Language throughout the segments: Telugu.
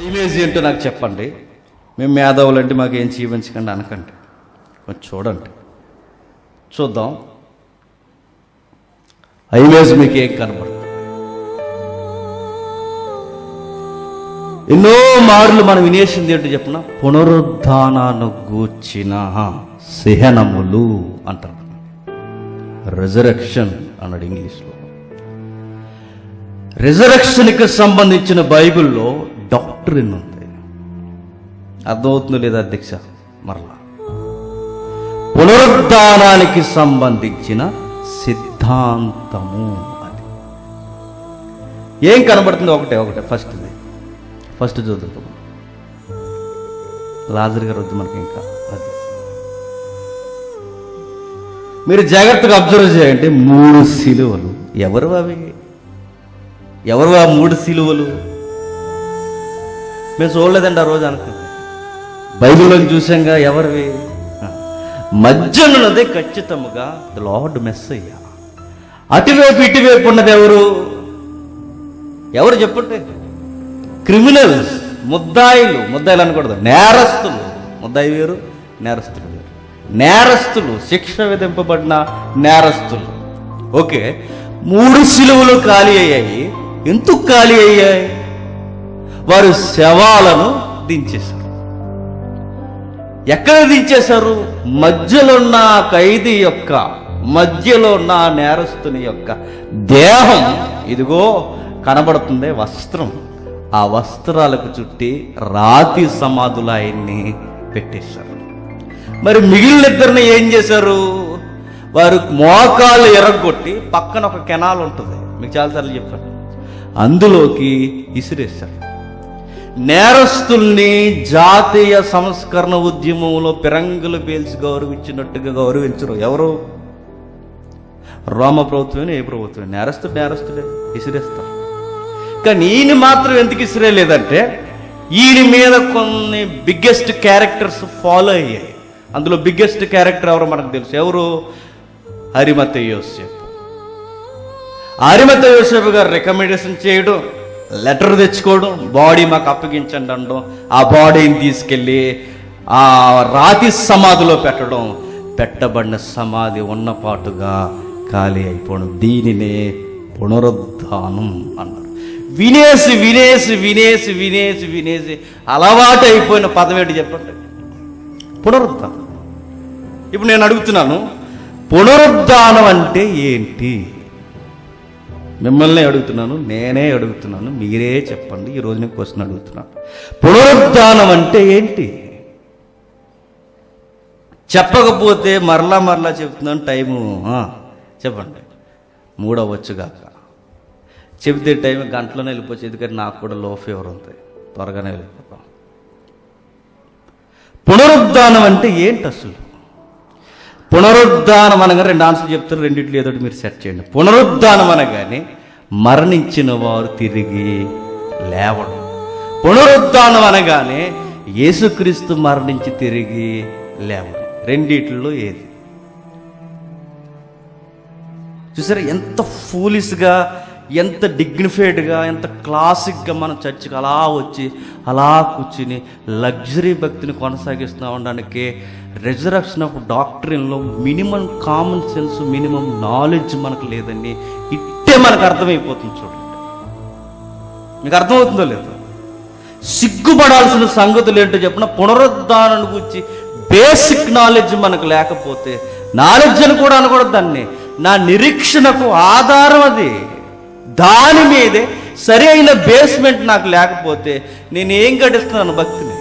ఇమేజ్ ఏంటో నాకు చెప్పండి మేము మేధావులు అంటే మాకు ఏం చూపించకండి అనకండి కొంచెం చూడండి చూద్దాం ఆ ఇమేజ్ మీకు ఏం కనబడుతుంది ఎన్నో మార్లు మనం వినేసింది ఏంటో చెప్పిన పునరుద్ధానాన్ని గూర్చిన సిహనములు అంటారు రిజరక్షన్ అన్నాడు ఇంగ్లీష్లో రిజరక్షన్కి సంబంధించిన బైబిల్లో డాక్టరిన్ ఉంది అర్థమవుతుందో లేదా అధ్యక్ష మరలా పునరుద్ధానానికి సంబంధించిన సిద్ధాంతము అది ఏం కనబడుతుంది ఒకటే ఒకటే ఫస్ట్ ఇది ఫస్ట్ చదువుతాం లాజర్ గారు వద్దు మనకి ఇంకా అది మీరు జాగ్రత్తగా అబ్జర్వ్ చేయండి మూడు సిలువలు ఎవరు అవి ఎవరు ఆ మూడు సిలువలు మేము చూడలేదండి ఆ రోజు అనుకుంది బైబిల్లో చూసాంగా ఎవరివి మధ్యనున్నదే ఖచ్చితముగా ద లార్డ్ మెస్ అయ్యా అటువైపు ఇటువైపు ఉన్నది ఎవరు ఎవరు చెప్పండి క్రిమినల్స్ ముద్దాయిలు ముద్దాయిలు అనకూడదు నేరస్తులు ముద్దాయి వేరు నేరస్తులు వేరు నేరస్తులు శిక్ష విధింపబడిన నేరస్తులు ఓకే మూడు సిలువలు ఖాళీ అయ్యాయి ఎందుకు ఖాళీ అయ్యాయి వారు శవాలను దించేశారు ఎక్కడ దించేశారు మధ్యలో ఉన్న ఆ ఖైదీ యొక్క మధ్యలో ఉన్న ఆ నేరస్తుని యొక్క దేహం ఇదిగో కనబడుతుంది వస్త్రం ఆ వస్త్రాలకు చుట్టి రాతి సమాధులు ఆయన్ని పెట్టేశారు మరి మిగిలిన ఇద్దరిని ఏం చేశారు వారు మోకాళ్ళు ఎరగొట్టి పక్కన ఒక కెనాల్ ఉంటుంది మీకు చాలాసార్లు చెప్పాను అందులోకి ఇసిరేశారు నేరస్తుల్ని జాతీయ సంస్కరణ ఉద్యమంలో పిరంగులు పేల్చి గౌరవించినట్టుగా గౌరవించరు ఎవరు రోమ ప్రభుత్వమే ఏ ప్రభుత్వమే నేరస్తుడు నేరస్తుడే ఇసిరేస్తారు కానీ ఈయన మాత్రం ఎందుకు ఇసిరేలేదంటే ఈయన మీద కొన్ని బిగ్గెస్ట్ క్యారెక్టర్స్ ఫాలో అయ్యాయి అందులో బిగ్గెస్ట్ క్యారెక్టర్ ఎవరో మనకు తెలుసు ఎవరు హరిమత యోసేపు హరిమత యోసేపు గారు రికమెండేషన్ చేయడం లెటర్ తెచ్చుకోవడం బాడీ మాకు అప్పగించండి అనడం ఆ బాడీని తీసుకెళ్ళి ఆ రాతి సమాధిలో పెట్టడం పెట్టబడిన సమాధి ఉన్నపాటుగా ఖాళీ అయిపోవడం దీనినే పునరుద్ధానం అన్నారు వినేసి వినేసి వినేసి వినేసి వినేసి అలవాటు అయిపోయిన పదం ఏంటి చెప్పండి పునరుద్ధానం ఇప్పుడు నేను అడుగుతున్నాను పునరుద్ధానం అంటే ఏంటి మిమ్మల్ని అడుగుతున్నాను నేనే అడుగుతున్నాను మీరే చెప్పండి ఈరోజు నేను క్వశ్చన్ అడుగుతున్నాను పునరుద్ధానం అంటే ఏంటి చెప్పకపోతే మరలా మరలా చెప్తున్నాను టైము ఆ, చెప్పండి మూడవచ్చుగాక చెబితే టైం గంటలోనే వెళ్ళిపోవచ్చు ఎందుకంటే నాకు కూడా లో ఫీవర్ ఉంది త్వరగానే వెళ్ళిపోతాం పునరుద్ధానం అంటే ఏంటి అసలు పునరుద్ధానం అనగా రెండు ఆన్సర్ చెప్తారు రెండిట్లో ఏదో ఒకటి మీరు సెట్ చేయండి పునరుద్ధానం అనగానే మరణించిన వారు తిరిగి లేవడం పునరుద్ధానం అనగానే యేసుక్రీస్తు మరణించి తిరిగి లేవడం రెండిట్లో ఏది చూసారా ఎంత ఫూలిష్గా ఎంత డిగ్నిఫైడ్గా ఎంత క్లాసిక్గా మనం చర్చికి అలా వచ్చి అలా కూర్చుని లగ్జరీ భక్తిని కొనసాగిస్తూ ఉండడానికి రిజరక్షన్ ఆఫ్ డాక్టరీన్లో minimum common sense minimum knowledge మనకు లేదండి ఇట్టే మనకు అర్థమైపోతుంది చూడండి మీకు అర్థమవుతుందో లేదో సిగ్గుపడాల్సిన సంగతులు ఏంటో చెప్పిన పునరుద్ధానాన్ని గురించి బేసిక్ నాలెడ్జ్ మనకు లేకపోతే నాలెడ్జ్ అని కూడా అనకూడదు దాన్ని నా నిరీక్షణకు ఆధారం అది దాని మీదే సరి అయిన బేస్మెంట్ నాకు లేకపోతే నేను ఏం గడిస్తున్నాను భక్తిని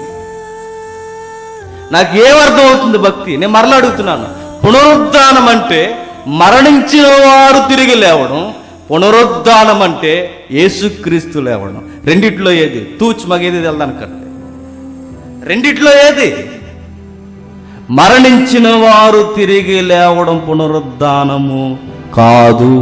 నాకు ఏం అర్థం అవుతుంది భక్తి నేను మరలా అడుగుతున్నాను పునరుద్ధానం అంటే మరణించిన వారు తిరిగి లేవడం పునరుద్ధానం అంటే యేసుక్రీస్తు లేవడం రెండిట్లో ఏది తూచ్ మగేది వెళ్దానికంటే రెండిట్లో ఏది మరణించిన వారు తిరిగి లేవడం పునరుద్ధానము కాదు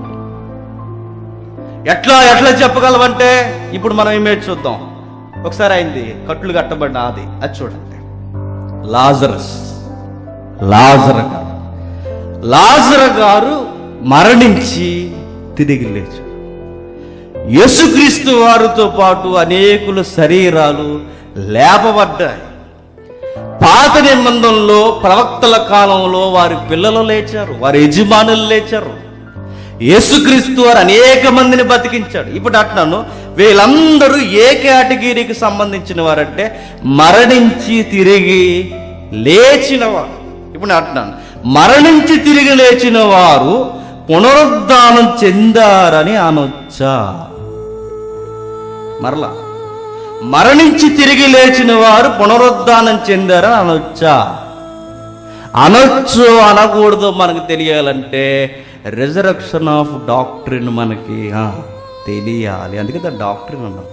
ఎట్లా ఎట్లా చెప్పగలవంటే ఇప్పుడు మనం ఇమేజ్ చూద్దాం ఒకసారి అయింది కట్లు కట్టబడిన అది అది చూడండి లాజరస్ లాజర గారు లాజర గారు మరణించి తిరిగి లేచారు యేసుక్రీస్తు వారితో పాటు అనేకుల శరీరాలు లేపబడ్డాయి పాత నిబంధనలో ప్రవక్తల కాలంలో వారి పిల్లలు లేచారు వారి యజమానులు లేచారు యేసుక్రీస్తు వారు అనేక మందిని బతికించాడు ఇప్పుడు అంటున్నాను వీళ్ళందరూ ఏ కేటగిరీకి సంబంధించిన వారంటే మరణించి తిరిగి లేచిన వారు ఇప్పుడు నేను అంటున్నాను మరణించి తిరిగి లేచిన వారు పునరుద్ధానం చెందారని అనొచ్చా మరలా మరణించి తిరిగి లేచిన వారు పునరుద్ధానం చెందారని అనొచ్చా అనొచ్చు అనకూడదు మనకు తెలియాలంటే రిజరక్షన్ ఆఫ్ డాక్టరీన్ మనకి ఆ, తెలియాలి అందుకే దాని డాక్టరీన్ అన్నమాట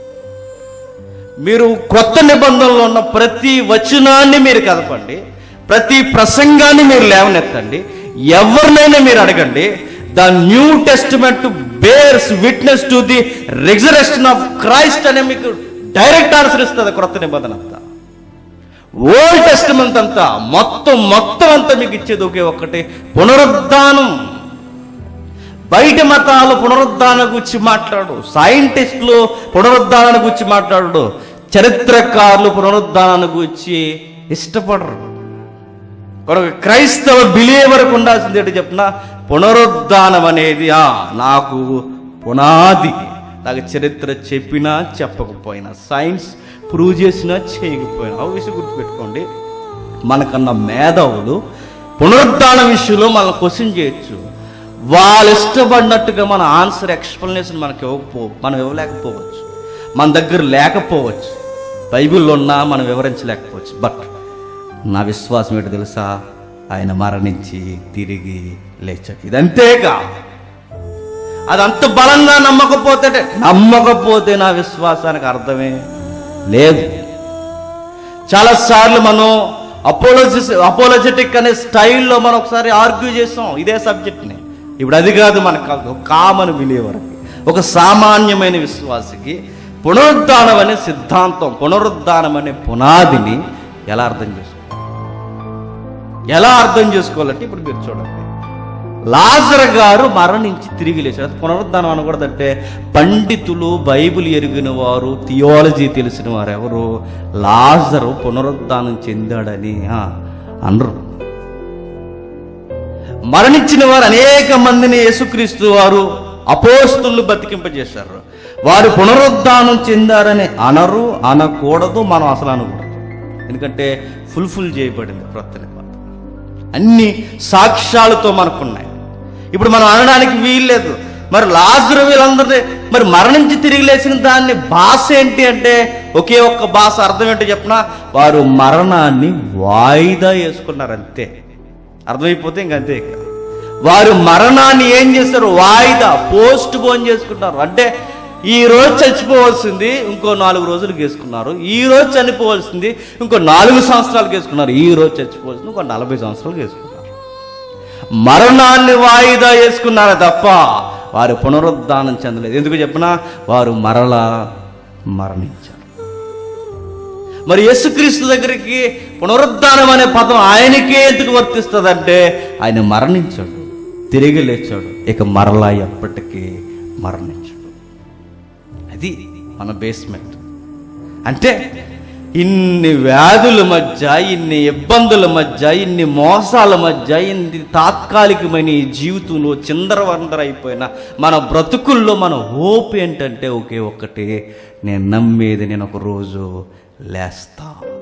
మీరు కొత్త నిబంధనలో ఉన్న ప్రతి వచనాన్ని మీరు కదపండి ప్రతి ప్రసంగాన్ని మీరు లేవనెత్తండి ఎవరినైనా మీరు అడగండి the new testament bears witness to the resurrection of Christ అనే మీకు డైరెక్ట్ ఆన్సర్ ఇస్తుంది కొత్త నిబంధన అంతా ఓల్డ్ టెస్టిమెంట్ అంతా మొత్తం మొత్తం అంతా మీకు ఇచ్చేది ఒకే ఒక్కటి పునరుద్ధానం బయట మతాలు పునరుద్ధానం గురించి మాట్లాడు సైంటిస్టులు పునరుద్ధానాన్ని గురించి మాట్లాడు చరిత్రకారులు పునరుద్ధానాన్ని గురించి ఇష్టపడరు ఒక క్రైస్తవ బిలీవర్కు ఉండాల్సింది ఏంటి చెప్పిన పునరుద్ధానం అనేది ఆ నాకు పునాది నాకు చరిత్ర చెప్పినా చెప్పకపోయినా సైన్స్ ప్రూవ్ చేసినా చేయకపోయినా ఆ విషయం గుర్తుపెట్టుకోండి మనకన్నా మేధావులు పునరుద్ధాన విషయంలో మనం క్వశ్చన్ చేయొచ్చు వాళ్ళు ఇష్టపడినట్టుగా మన ఆన్సర్ ఎక్స్ప్లెనేషన్ మనకి ఇవ్వకపో మనం ఇవ్వలేకపోవచ్చు మన దగ్గర లేకపోవచ్చు బైబిల్లో ఉన్నా మనం వివరించలేకపోవచ్చు బట్ నా విశ్వాసం ఏంటో తెలుసా ఆయన మరణించి తిరిగి లేచాడు ఇదంతేగా అది అంత బలంగా నమ్మకపోతే నమ్మకపోతే నా విశ్వాసానికి అర్థమే లేదు చాలా సార్లు మనం అపోలోజిస్ అపోలజెటిక్ అనే స్టైల్లో మనం ఒకసారి ఆర్గ్యూ చేసాం ఇదే సబ్జెక్ట్ని ఇప్పుడు అది కాదు మనకు కామన్ బిలీవర్కి ఒక సామాన్యమైన విశ్వాసికి పునరుద్ధానం అనే సిద్ధాంతం పునరుద్ధానం అనే పునాదిని ఎలా అర్థం చేసుకోవాలి ఎలా అర్థం చేసుకోవాలంటే ఇప్పుడు మీరు చూడండి లాజర్ గారు మరణించి తిరిగి లేచారు అది పునరుద్ధానం అనకూడదంటే పండితులు బైబిల్ ఎరిగిన వారు థియాలజీ తెలిసిన వారు ఎవరు లాజరు పునరుద్ధానం చెందాడని ఆ, అనరు మరణించిన వారు అనేక మందిని యేసుక్రీస్తు వారు అపోస్తులు బతికింపజేశారు వారు పునరుద్ధానం చెందారని అనరు అనకూడదు మనం అసలు అనకూడదు ఎందుకంటే ఫుల్ఫిల్ చేయబడింది క్రొత్త నిబంధన అన్ని సాక్ష్యాలతో మనకున్నాయి ఇప్పుడు మనం అనడానికి వీల్లేదు మరి లాజరు వీళ్ళందరినీ మరి మరణించి తిరిగి లేచిన దాన్ని భాష ఏంటి అంటే ఒకే ఒక్క భాష అర్థం ఏంటో చెప్పిన వారు మరణాన్ని వాయిదా వేసుకున్నారు అంతే అర్థమైపోతే ఇంక అంతే ఇక వారు మరణాన్ని ఏం చేస్తారు వాయిదా పోస్ట్ పోన్ చేసుకుంటారు అంటే ఈ రోజు చచ్చిపోవాల్సింది ఇంకో నాలుగు రోజులు వేసుకున్నారు ఈ రోజు చనిపోవాల్సింది ఇంకో నాలుగు సంవత్సరాలు వేసుకున్నారు ఈ రోజు చచ్చిపోవాల్సింది ఇంకో నలభై సంవత్సరాలు వేసుకున్నారు మరణాన్ని వాయిదా వేసుకున్నారు తప్ప వారు పునరుద్ధానం చెందలేదు ఎందుకు చెప్పినా వారు మరలా మరణించారు మరి యేసుక్రీస్తు దగ్గరికి పునరుద్ధానం అనే పదం ఆయనకే ఎందుకు వర్తిస్తుందంటే ఆయన మరణించాడు తిరిగి లేచాడు ఇక మరలా ఎప్పటికీ మరణించాడు అది మన బేస్మెంట్ అంటే ఇన్ని వ్యాధుల మధ్య ఇన్ని ఇబ్బందుల మధ్య ఇన్ని మోసాల మధ్య ఇన్ని తాత్కాలికమైన ఈ జీవితంలో చిందరవందర అయిపోయిన మన బ్రతుకుల్లో మన హోప్ ఏంటంటే ఒకే ఒక్కటి నేను నమ్మేది నేను ఒక రోజు లేస్తా